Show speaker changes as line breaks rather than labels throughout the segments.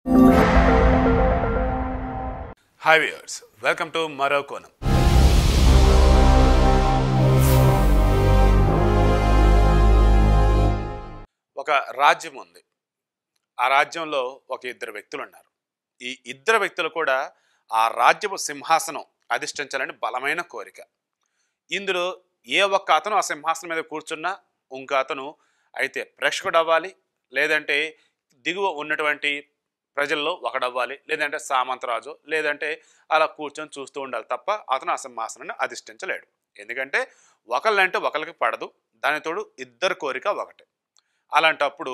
hi viewers welcome to మరో కోణం ఒక రాజ్యం ఉంది ఆ రాజ్యంలో ఒక ఇద్దరు వ్యక్తులు ఉన్నారు ఈ ఇద్దరు వ్యక్తులు కూడా ఆ రాజ్యపు సింహాసనం అధిష్ఠించాలని బలమైన కోరిక ఇందులో ఏ ఒక్క అతను ఆ సింహాసనం మీద కూర్చున్నా ఇంకో అతను అయితే ప్రేక్షకుడు అవ్వాలి లేదంటే దిగువ ఉన్నటువంటి ప్రజల్లో ఒకడవ్వాలి లేదంటే సామంతరాజు లేదంటే అలా కూర్చొని చూస్తూ ఉండాలి తప్ప అతను ఆ సింహాసనాన్ని అధిష్ఠించలేడు ఎందుకంటే ఒకళ్ళంటే ఒకరికి పడదు దాని తోడు ఇద్దరు కోరిక ఒకటే అలాంటప్పుడు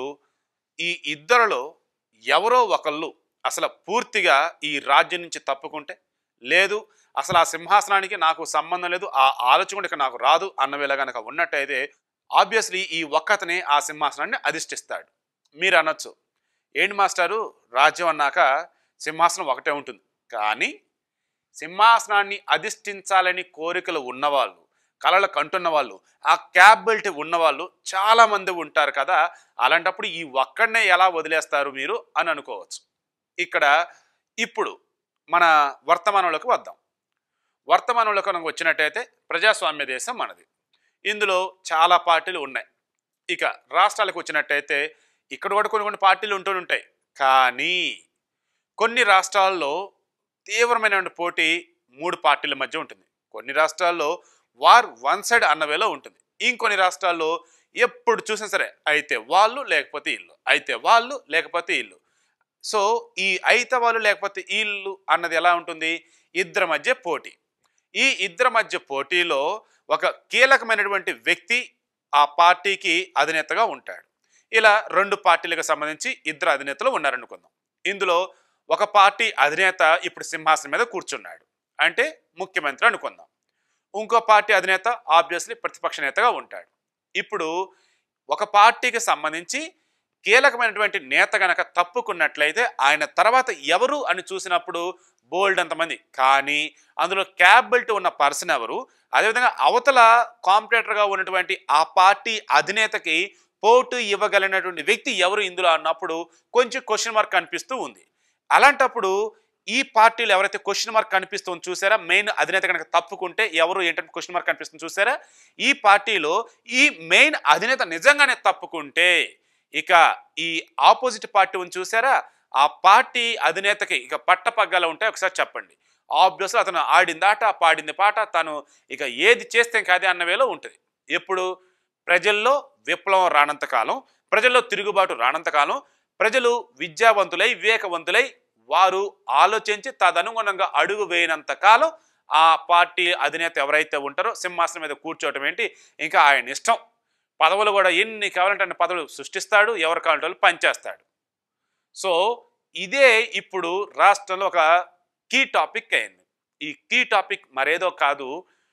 ఈ ఇద్దరిలో ఎవరో ఒకళ్ళు అసలు పూర్తిగా ఈ రాజ్యం నుంచి తప్పుకుంటే లేదు అసలు ఆ సింహాసనానికి నాకు సంబంధం లేదు ఆ ఆలోచన కూడా ఇక నాకు రాదు అన్నవేళ కనుక ఉన్నట్టయితే ఆబ్వియస్లీ ఈ ఒక్కతనే ఆ సింహాసనాన్ని అధిష్ఠిస్తాడు మీరు అనొచ్చు ఏంటి మాస్టారు రాజ్యం అన్నాక సింహాసనం ఒకటే ఉంటుంది కానీ సింహాసనాన్ని అధిష్ఠించాలని కోరికలు ఉన్నవాళ్ళు కళలు కంటున్న వాళ్ళు ఆ క్యాపబిలిటీ ఉన్నవాళ్ళు చాలా మంది ఉంటారు కదా అలాంటప్పుడు ఈ ఒక్కడనే ఎలా వదిలేస్తారు మీరు అని అనుకోవచ్చు ఇక్కడ ఇప్పుడు మన వర్తమానంలోకి వద్దాం వర్తమానంలోకి మనం వచ్చినట్టయితే ప్రజాస్వామ్య దేశం మనది ఇందులో చాలా పార్టీలు ఉన్నాయి ఇక రాష్ట్రాలకు వచ్చినట్టయితే ఇక్కడ కూడా కొన్ని కొన్ని పార్టీలు ఉంటూ ఉంటాయి కానీ కొన్ని రాష్ట్రాల్లో తీవ్రమైన పోటీ మూడు పార్టీల మధ్య ఉంటుంది కొన్ని రాష్ట్రాల్లో వార్ వన్ సైడ్ అన్నవేలో ఉంటుంది ఇంకొన్ని రాష్ట్రాల్లో ఎప్పుడు చూసినా సరే అయితే వాళ్ళు లేకపోతే ఇల్లు అయితే వాళ్ళు లేకపోతే ఇల్లు సో ఈ అయితే వాళ్ళు లేకపోతే ఇల్లు అన్నది ఎలా ఉంటుంది ఇద్దరి మధ్య పోటీ ఈ ఇద్దరి మధ్య పోటీలో ఒక కీలకమైనటువంటి వ్యక్తి ఆ పార్టీకి అధినేతగా ఉంటాడు ఇలా రెండు పార్టీలకు సంబంధించి ఇద్దరు అధినేతలు ఉన్నారనుకుందాం ఇందులో ఒక పార్టీ అధినేత ఇప్పుడు సింహాసనం మీద కూర్చున్నాడు అంటే ముఖ్యమంత్రి అనుకుందాం ఇంకో పార్టీ అధినేత ఆబ్వియస్లీ ప్రతిపక్ష నేతగా ఉంటాడు ఇప్పుడు ఒక పార్టీకి సంబంధించి కీలకమైనటువంటి నేత గనక తప్పుకున్నట్లయితే ఆయన తర్వాత ఎవరు అని చూసినప్పుడు బోల్డ్ అంతమంది కానీ అందులో క్యాపబిలిటీ ఉన్న పర్సన్ ఎవరు అదేవిధంగా అవతల కాంపిటేటర్గా ఉన్నటువంటి ఆ పార్టీ అధినేతకి పోటు ఇవ్వగలిగినటువంటి వ్యక్తి ఎవరు ఇందులో అన్నప్పుడు కొంచెం క్వశ్చన్ మార్క్ కనిపిస్తూ ఉంది అలాంటప్పుడు ఈ పార్టీలు ఎవరైతే క్వశ్చన్ మార్క్ కనిపిస్తుంది చూసారా మెయిన్ అధినేత కనుక తప్పుకుంటే ఎవరు ఏంటంటే క్వశ్చన్ మార్క్ కనిపిస్తుంది చూసారా ఈ పార్టీలో ఈ మెయిన్ అధినేత నిజంగానే తప్పుకుంటే ఇక ఈ ఆపోజిట్ పార్టీ ఉంది చూసారా ఆ పార్టీ అధినేతకి ఇక పట్టపగ్గాలు ఉంటాయి ఒకసారి చెప్పండి ఆబ్వియస్గా అతను ఆడింది ఆట పాడింది పాట తను ఇక ఏది చేస్తే ఇంకా అదే అన్న వేలో ఉంటుంది ఎప్పుడు ప్రజల్లో విప్లవం రానంత కాలం ప్రజల్లో తిరుగుబాటు రానంత కాలం ప్రజలు విద్యావంతులై వివేకవంతులై వారు ఆలోచించి తదనుగుణంగా అడుగు వేయనంత కాలం ఆ పార్టీ అధినేత ఎవరైతే ఉంటారో సింహాసనం మీద కూర్చోవటం ఏంటి ఇంకా ఆయన ఇష్టం పదవులు కూడా ఎన్ని కావాలంటే అన్ని పదవులు సృష్టిస్తాడు ఎవరు కావాలంటే వాళ్ళు పనిచేస్తాడు సో ఇదే ఇప్పుడు రాష్ట్రంలో ఒక కీ టాపిక్ అయింది ఈ కీ టాపిక్ మరేదో కాదు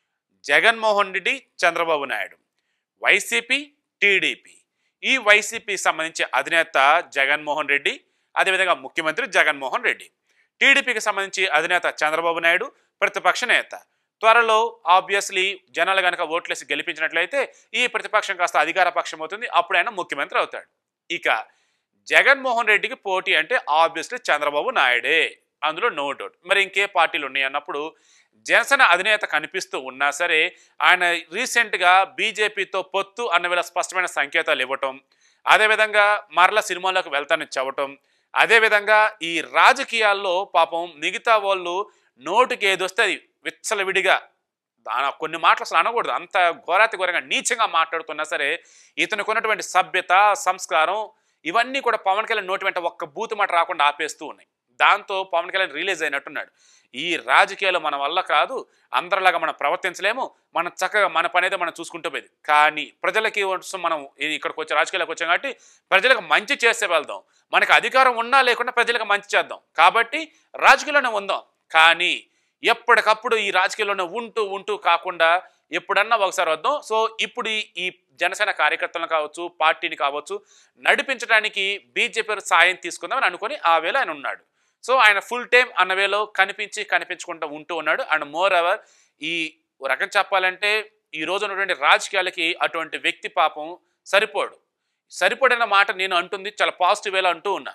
జగన్మోహన్ రెడ్డి చంద్రబాబు నాయుడు వైసీపీ టీడీపీ ఈ వైసీపీ సంబంధించి అధినేత జగన్మోహన్ రెడ్డి అదేవిధంగా ముఖ్యమంత్రి జగన్మోహన్ రెడ్డి టీడీపీకి సంబంధించి అధినేత చంద్రబాబు నాయుడు ప్రతిపక్ష నేత త్వరలో ఆబ్వియస్లీ జనాలు కనుక ఓట్లేసి గెలిపించినట్లయితే ఈ ప్రతిపక్షం కాస్త అధికార పక్షం అవుతుంది అప్పుడు ఆయన ముఖ్యమంత్రి అవుతాడు ఇక జగన్మోహన్ రెడ్డికి పోటీ అంటే ఆబ్వియస్లీ చంద్రబాబు నాయుడే అందులో నో డౌట్ మరి ఇంకే పార్టీలు ఉన్నాయి అన్నప్పుడు జనసేన అధినేత కనిపిస్తూ ఉన్నా సరే ఆయన రీసెంట్గా బీజేపీతో పొత్తు అన్న వేళ స్పష్టమైన సంకేతాలు ఇవ్వటం అదేవిధంగా మరల సినిమాలోకి వెళ్తానని చెప్పటం అదేవిధంగా ఈ రాజకీయాల్లో పాపం మిగతా వాళ్ళు నోటికి ఏదొస్తే అది విచ్చలవిడిగా దాని కొన్ని మాటలు అసలు అనకూడదు అంత ఘోరాతి ఘోరంగా నీచంగా మాట్లాడుతున్నా సరే ఇతనికి ఉన్నటువంటి సభ్యత సంస్కారం ఇవన్నీ కూడా పవన్ కళ్యాణ్ నోటి వెంట ఒక్క బూతు మాట రాకుండా ఆపేస్తూ ఉన్నాయి దాంతో పవన్ కళ్యాణ్ రిలీజ్ అయినట్టున్నాడు ఈ రాజకీయాలు మన వల్ల కాదు అందరిలాగా మనం ప్రవర్తించలేము మనం చక్కగా మన పని అయితే మనం చూసుకుంటూ పోయేది కానీ ప్రజలకి కోసం మనం ఈ- ఇక్కడికి వచ్చే రాజకీయాలకు వచ్చాం కాబట్టి ప్రజలకు మంచి చేస్తే వెళ్దాం మనకి అధికారం ఉన్నా లేకుండా ప్రజలకు మంచి చేద్దాం కాబట్టి రాజకీయాల్లోనే ఉందాం కానీ ఎప్పటికప్పుడు ఈ రాజకీయాల్లోనే ఉంటూ ఉంటూ కాకుండా ఎప్పుడన్నా ఒకసారి వద్దాం సో ఇప్పుడు ఈ- ఈ జనసేన కార్యకర్తలను కావచ్చు పార్టీని కావచ్చు నడిపించడానికి బీజేపీ సాయం తీసుకుందామని అనుకొని ఆ వేళ ఆయన ఉన్నాడు సో ఆయన ఫుల్ టైం అన్న వేలో కనిపించి కనిపించకుండా ఉంటూ ఉన్నాడు అండ్ మోర్ ఎవర్ ఈ ఓ రకం చెప్పాలంటే ఈ రోజు ఉన్నటువంటి రాజకీయాలకి అటువంటి వ్యక్తి పాపం సరిపోడు సరిపడిన మాట నేను అంటుంది చాలా పాజిటివ్ వేలో అంటూ ఉన్నాను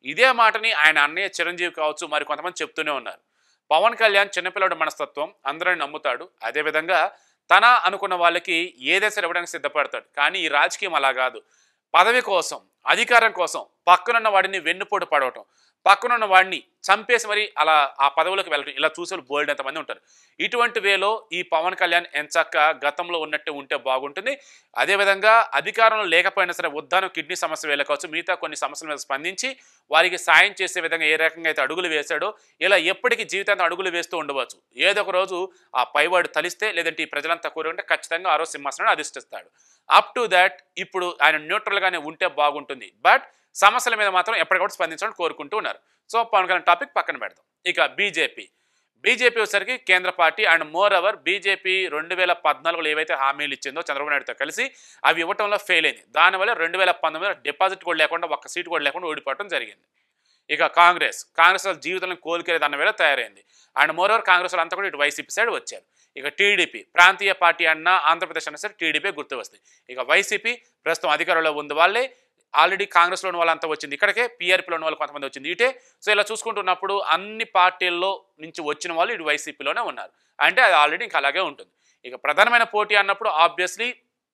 ఇదే మాటని ఆయన అన్నయ్య చిరంజీవి కావచ్చు మరి కొంతమంది చెప్తూనే ఉన్నారు పవన్ కళ్యాణ్ చిన్నపిల్లడు మనస్తత్వం అందరిని నమ్ముతాడు అదేవిధంగా తన అనుకున్న వాళ్ళకి ఏదేసరి ఇవ్వడానికి సిద్ధపడతాడు కానీ ఈ రాజకీయం అలా కాదు పదవి కోసం అధికారం కోసం పక్కనున్న వాడిని వెన్నుపోటు పడవటం పక్కనున్న వాడిని చంపేసి మరి అలా ఆ పదవులకు వెళ్ళటం ఇలా చూసే బోల్డ్ ఎంతమంది ఉంటారు ఇటువంటి వేలో ఈ పవన్ కళ్యాణ్ ఎంచక్క గతంలో ఉన్నట్టు ఉంటే బాగుంటుంది అదేవిధంగా అధికారంలో లేకపోయినా సరే ఉద్దానం కిడ్నీ సమస్య వేళ కావచ్చు మిగతా కొన్ని సమస్యల మీద స్పందించి వారికి సాయం చేసే విధంగా ఏ రకంగా అయితే అడుగులు వేశాడో ఇలా ఎప్పటికీ జీవితాంతం అడుగులు వేస్తూ ఉండవచ్చు ఏదో ఒక రోజు ఆ పైవాడు తలిస్తే లేదంటే ఈ ప్రజలంతా కోరుకుంటే ఖచ్చితంగా ఆ రోజు సింహాసనాన్ని అధిష్టిస్తాడు అప్ టు దాట్ ఇప్పుడు ఆయన న్యూట్రల్గానే ఉంటే బాగుంటుంది బట్ సమస్యల మీద మాత్రం ఎప్పటికప్పుడు స్పందించాలని కోరుకుంటూ ఉన్నారు సో పవన్ కళ్యాణ్ టాపిక్ పక్కన పెడదాం ఇక బీజేపీ బీజేపీ వచ్చేసరికి కేంద్ర party and more our BJP రెండు వేల పద్నాలుగులో ఏవైతే హామీలు ఇచ్చిందో చంద్రబాబు నాయుడుతో కలిసి అవి ఇవ్వటంలో ఫెయిల్ అయింది దానివల్ల రెండు వేల పంతొమ్మిదిలో డిపాజిట్ కూడా లేకుండా ఒక్క సీటు కూడా లేకుండా ఓడిపోవడం జరిగింది ఇక కాంగ్రెస్ కాంగ్రెస్ వాళ్ళ జీవితంలో కోలుకెళ్ళేది అన్న వేళ తయారైంది అండ్ మోర్ ఓవర్ కాంగ్రెస్ వాళ్ళు అంతా కూడా ఇటు వైసీపీ సైడ్ వచ్చారు ఇక టీడీపీ ప్రాంతీయ పార్టీ అన్న ఆంధ్రప్రదేశ్ అన్న సరే టీడీపీ గుర్తు వస్తుంది ఇక వైసీపీ ప్రస్తుతం అధికారంలో ఉంది వాళ్ళే ఆల్రెడీ కాంగ్రెస్లో ఉన్న వాళ్ళంతా వచ్చింది ఇక్కడికే పీఆర్పీలో ఉన్న వాళ్ళు కొంతమంది వచ్చింది ఇటే సో ఇలా చూసుకుంటున్నప్పుడు అన్ని పార్టీల్లో నుంచి వచ్చిన వాళ్ళు ఇటు వైసీపీలోనే ఉన్నారు అంటే అది ఆల్రెడీ ఇంకా అలాగే ఉంటుంది ఇక ప్రధానమైన పోటీ అన్నప్పుడు ఆబ్వియస్లీ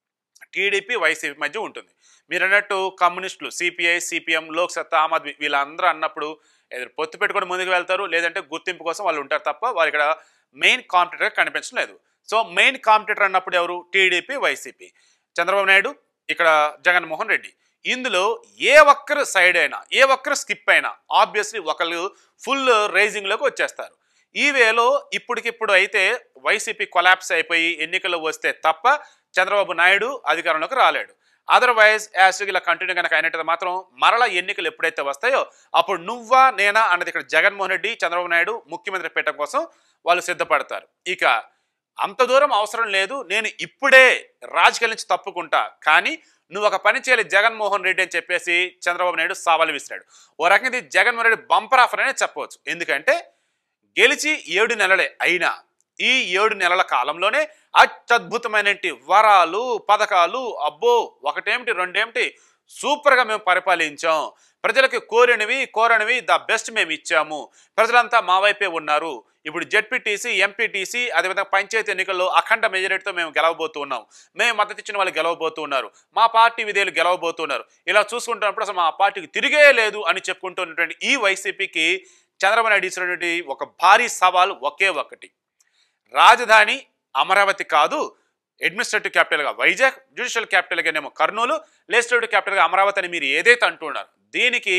టీడీపీ వైసీపీ మధ్య ఉంటుంది మీరు అన్నట్టు కమ్యూనిస్టులు సిపిఐ సిపిఎం లోక్ సత్తా ఆమ్ ఆద్మీ వీళ్ళందరూ అన్నప్పుడు ఎదురు పొత్తు పెట్టుకొని ముందుకు వెళ్తారు లేదంటే గుర్తింపు కోసం వాళ్ళు ఉంటారు తప్ప వాళ్ళు ఇక్కడ మెయిన్ కాంపిటేటర్ కనిపించడం లేదు సో మెయిన్ కాంపిటేటర్ అన్నప్పుడు ఎవరు టీడీపీ వైసీపీ చంద్రబాబు నాయుడు ఇక్కడ జగన్మోహన్ రెడ్డి ఇందులో ఏ ఒక్కరు సైడ్ అయినా ఏ ఒక్కరు స్కిప్ అయినా ఆబ్వియస్లీ ఒకళ్ళు ఫుల్ రేజింగ్లోకి వచ్చేస్తారు ఈ వేలో ఇప్పటికిప్పుడు అయితే వైసీపీ కొలాప్స్ అయిపోయి ఎన్నికలు వస్తే తప్ప చంద్రబాబు నాయుడు అధికారంలోకి రాలేడు అదర్వైజ్ యాజ్ ఇలా కంటిన్యూ కనుక అయినట్టు మాత్రం మరల ఎన్నికలు ఎప్పుడైతే వస్తాయో అప్పుడు నువ్వా నేనా అన్నది ఇక్కడ జగన్మోహన్ రెడ్డి చంద్రబాబు నాయుడు ముఖ్యమంత్రి పెట్టడం కోసం వాళ్ళు సిద్ధపడతారు ఇక అంత దూరం అవసరం లేదు నేను ఇప్పుడే రాజకీయాల నుంచి తప్పుకుంటా కానీ నువ్వు ఒక పని చేయాలి జగన్మోహన్ రెడ్డి అని చెప్పేసి చంద్రబాబు నాయుడు సవాలు విసిరాడు ఓ రకంగా ఇది జగన్మోహన్ రెడ్డి బంపర్ ఆఫర్ అనే చెప్పవచ్చు ఎందుకంటే గెలిచి ఏడు నెలలే అయినా ఈ ఏడు నెలల కాలంలోనే అత్యద్భుతమైన వరాలు పథకాలు అబ్బో ఒకటేమిటి రెండేమిటి సూపర్గా మేము పరిపాలించాం ప్రజలకు కోరినవి కోరనివి ద బెస్ట్ మేము ఇచ్చాము ప్రజలంతా మా వైపే ఉన్నారు ఇప్పుడు జెడ్పీటీసీ ఎంపీటీసీ అదేవిధంగా పంచాయతీ ఎన్నికల్లో అఖండ మెజారిటీతో మేము గెలవబోతున్నాం మేము మద్దతు ఇచ్చిన వాళ్ళు గెలవబోతున్నారు మా పార్టీ విధేయులు గెలవబోతున్నారు ఇలా చూసుకుంటున్నప్పుడు అసలు మా పార్టీకి తిరిగే లేదు అని చెప్పుకుంటున్నటువంటి ఈ వైసీపీకి చంద్రబాబు నాయుడు ఇచ్చినటువంటి ఒక భారీ సవాల్ ఒకే ఒకటి రాజధాని అమరావతి కాదు అడ్మినిస్ట్రేటివ్ క్యాపిటల్గా వైజాగ్ జ్యుడిషియల్ క్యాపిటల్గానేమో కర్నూలు లెజిస్లేటివ్ క్యాపిటల్గా అమరావతి అని మీరు ఏదైతే అంటున్నారు దీనికి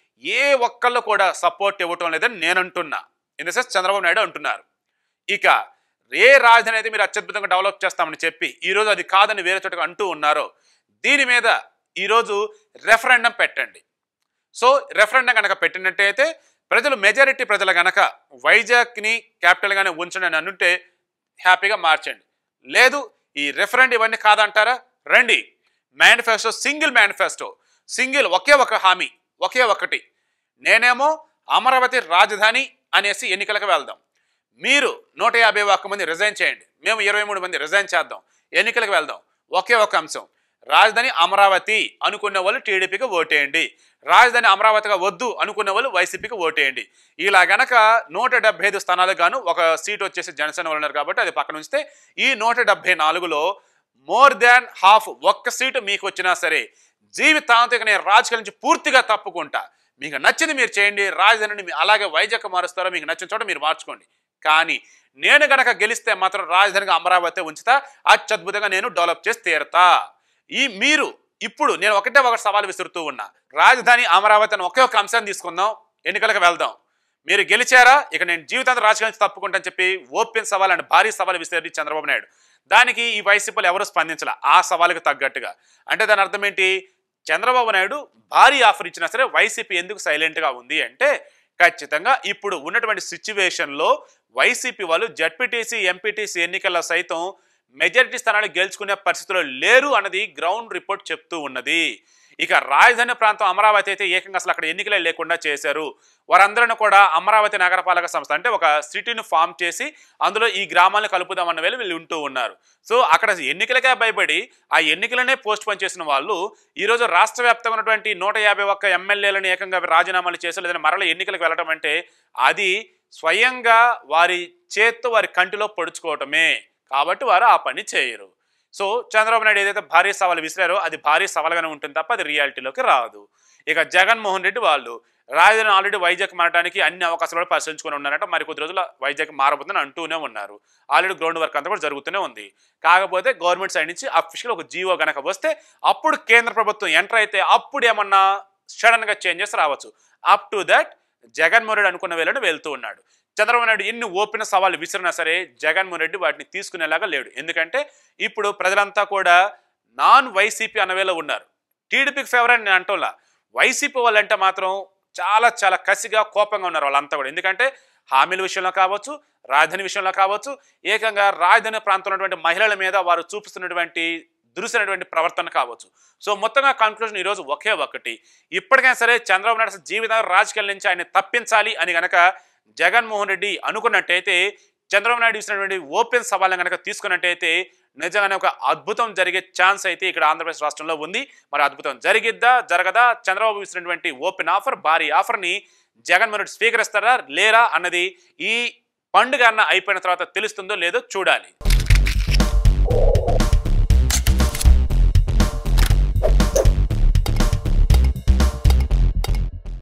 ఏ ఒక్కళ్ళు కూడా సపోర్ట్ ఇవ్వటం లేదని నేను అంటున్నా in the sense Chandrababu Naidu అంటున్నారు ఇక ఏ రాజధాని అయితే మీరు అత్యద్భుతంగా డెవలప్ చేస్తామని చెప్పి ఈరోజు అది కాదని వేరే చోటకి అంటూ ఉన్నారో దీని మీద ఈరోజు రెఫరెండం పెట్టండి సో రెఫరెండం కనుక పెట్టినట్టయితే ప్రజలు మెజారిటీ ప్రజలు గనక వైజాగ్ని క్యాపిటల్గానే ఉంచండి అని అనుంటే హ్యాపీగా మార్చండి లేదు ఈ రెఫరెండ్ ఇవన్నీ కాదంటారా రండి మేనిఫెస్టో సింగిల్ మేనిఫెస్టో సింగిల్ ఒకే ఒక హామీ ఒకే ఒకటి నేనేమో అమరావతి రాజధాని అనేసి ఎన్నికలకు వెళ్దాం మీరు నూట యాభై ఒక్క మంది రిజైన్ చేయండి మేము ఇరవై మూడు మంది రిజైన్ చేద్దాం ఎన్నికలకు వెళ్దాం ఒకే ఒక అంశం రాజధాని అమరావతి అనుకునే వాళ్ళు టీడీపీకి ఓటేయండి రాజధాని అమరావతిగా వద్దు అనుకునే వాళ్ళు వైసీపీకి ఓటేయండి ఇలా గనక నూట డెబ్బై ఐదు స్థానాలకు గాను ఒక సీట్ వచ్చేసి జనసేన వాళ్ళు ఉన్నారు కాబట్టి అది పక్కన ఉంచితే ఈ నూట డెబ్బై నాలుగులో మోర్ దాన్ హాఫ్ ఒక్క సీటు మీకు వచ్చినా సరే జీవితాంతిక నేను రాజకీయాల నుంచి పూర్తిగా తప్పుకుంటా మీకు నచ్చింది మీరు చేయండి రాజధానిని మీ- అలాగే వైజాగ్ మారుస్తారో మీకు నచ్చిన చోట మీరు మార్చుకోండి కానీ నేను గనక గెలిస్తే మాత్రం రాజధానిగా అమరావతి ఉంచుతా అత్యద్భుతంగా నేను డెవలప్ చేసి తీరుతా ఈ మీరు ఇప్పుడు నేను ఒకటే ఒకటి సవాల్ విసురుతూ ఉన్నా రాజధాని అమరావతి అని ఒకే ఒక అంశాన్ని తీసుకుందాం ఎన్నికలకు వెళ్దాం మీరు గెలిచారా ఇక నేను జీవితాంతం రాజకీయాల నుంచి తప్పుకుంటాను చెప్పి ఓపెన్ సవాల్ అండ్ భారీ సవాల్ విసిరి చంద్రబాబు నాయుడు దానికి ఈ వైసీపీలు ఎవరు స్పందించాల ఆ సవాలుకు తగ్గట్టుగా అంటే దాని అర్థం ఏంటి చంద్రబాబు నాయుడు భారీ ఆఫర్ ఇచ్చినా సరే వైసీపీ ఎందుకు సైలెంట్గా ఉంది అంటే ఖచ్చితంగా ఇప్పుడు ఉన్నటువంటి సిచ్యువేషన్లో వైసీపీ వాళ్ళు జడ్పీటీసీ ఎంపీటీసీ ఎన్నికల్లో సైతం మెజారిటీ స్థానాలు గెలుచుకునే పరిస్థితిలో లేరు అన్నది గ్రౌండ్ రిపోర్ట్ చెప్తూ ఉన్నది ఇక రాజధాని ప్రాంతం అమరావతి అయితే ఏకంగా అసలు అక్కడ ఎన్నికలే లేకుండా చేశారు వారందరిని కూడా అమరావతి నగరపాలక సంస్థ అంటే ఒక సిటీని ఫామ్ చేసి అందులో ఈ గ్రామాలను కలుపుదామన్న వేళ వీళ్ళు ఉంటూ ఉన్నారు సో అక్కడ ఎన్నికలకే భయపడి ఆ ఎన్నికలనే పోస్ట్ పోన్ చేసిన వాళ్ళు ఈరోజు రాష్ట్ర వ్యాప్తంగా ఉన్నటువంటి నూట యాభై ఒక్క ఎమ్మెల్యేలను ఏకంగా రాజీనామాలు చేసి లేదంటే మరల ఎన్నికలకు వెళ్ళడం అంటే అది స్వయంగా వారి చేత్తో వారి కంటిలో పొడుచుకోవటమే కాబట్టి వారు ఆ పని చేయరు సో చంద్రబాబు నాయుడు ఏదైతే భారీ సవాలు విసిరారో అది భారీ సవాలుగానే ఉంటుంది తప్ప అది రియాలిటీలోకి రాదు ఇక జగన్మోహన్ రెడ్డి వాళ్ళు రాజధాని ఆల్రెడీ వైజాగ్ మారడానికి అన్ని అవకాశాలు కూడా పరిశీలించుకుని ఉన్నారంట మరి కొద్ది రోజుల వైజాగ్ మారబోతుందని అంటూనే ఉన్నారు ఆల్రెడీ గ్రౌండ్ వర్క్ అంతా కూడా జరుగుతూనే ఉంది కాకపోతే గవర్నమెంట్ సైడ్ నుంచి అఫీషియల్ ఒక జీవో గనక వస్తే అప్పుడు కేంద్ర ప్రభుత్వం ఎంటర్ అయితే అప్పుడు ఏమన్నా సడన్గా చేంజెస్ రావచ్చు up to that Jaganmohan Reddy అనుకున్న వేళను వెళ్తూ ఉన్నాడు చంద్రబాబు నాయుడు ఎన్ని ఓపెన్ సవాళ్ళు విసిరినా సరే జగన్మోహన్ రెడ్డి వాటిని తీసుకునేలాగా లేడు ఎందుకంటే ఇప్పుడు ప్రజలంతా కూడా నాన్ వైసీపీ అన్న వేళ ఉన్నారు టీడీపీకి ఫేవర్ అని నేను అంటోలా వైసీపీ వాళ్ళంటే మాత్రం చాలా చాలా కసిగా కోపంగా ఉన్నారు వాళ్ళంతా కూడా ఎందుకంటే హామీల విషయంలో కావచ్చు రాజధాని విషయంలో కావచ్చు ఏకంగా రాజధాని ప్రాంతంలో ఉన్నటువంటి మహిళల మీద వారు చూపిస్తున్నటువంటి దురుసైనటువంటి ప్రవర్తన కావచ్చు సో మొత్తంగా కన్క్లూజన్ ఈరోజు ఒకే ఒకటి ఇప్పటికైనా సరే చంద్రబాబు నాయుడు అసలు జీవితం రాజకీయాల నుంచి ఆయన తప్పించాలి అని గనక జగన్మోహన్ రెడ్డి అనుకున్నట్టయితే చంద్రబాబు నాయుడు ఇచ్చినటువంటి ఓపెన్ సవాళ్ళని కనుక తీసుకున్నట్టయితే నిజంగానే ఒక అద్భుతం జరిగే ఛాన్స్ అయితే ఇక్కడ ఆంధ్రప్రదేశ్ రాష్ట్రంలో ఉంది మరి అద్భుతం జరిగిద్దా జరగదా చంద్రబాబు ఇచ్చినటువంటి ఓపెన్ ఆఫర్ భారీ ఆఫర్ని జగన్మోహన్ రెడ్డి స్వీకరిస్తారా లేరా అన్నది ఈ పండుగ అన్న అయిపోయిన తర్వాత తెలుస్తుందో లేదో చూడాలి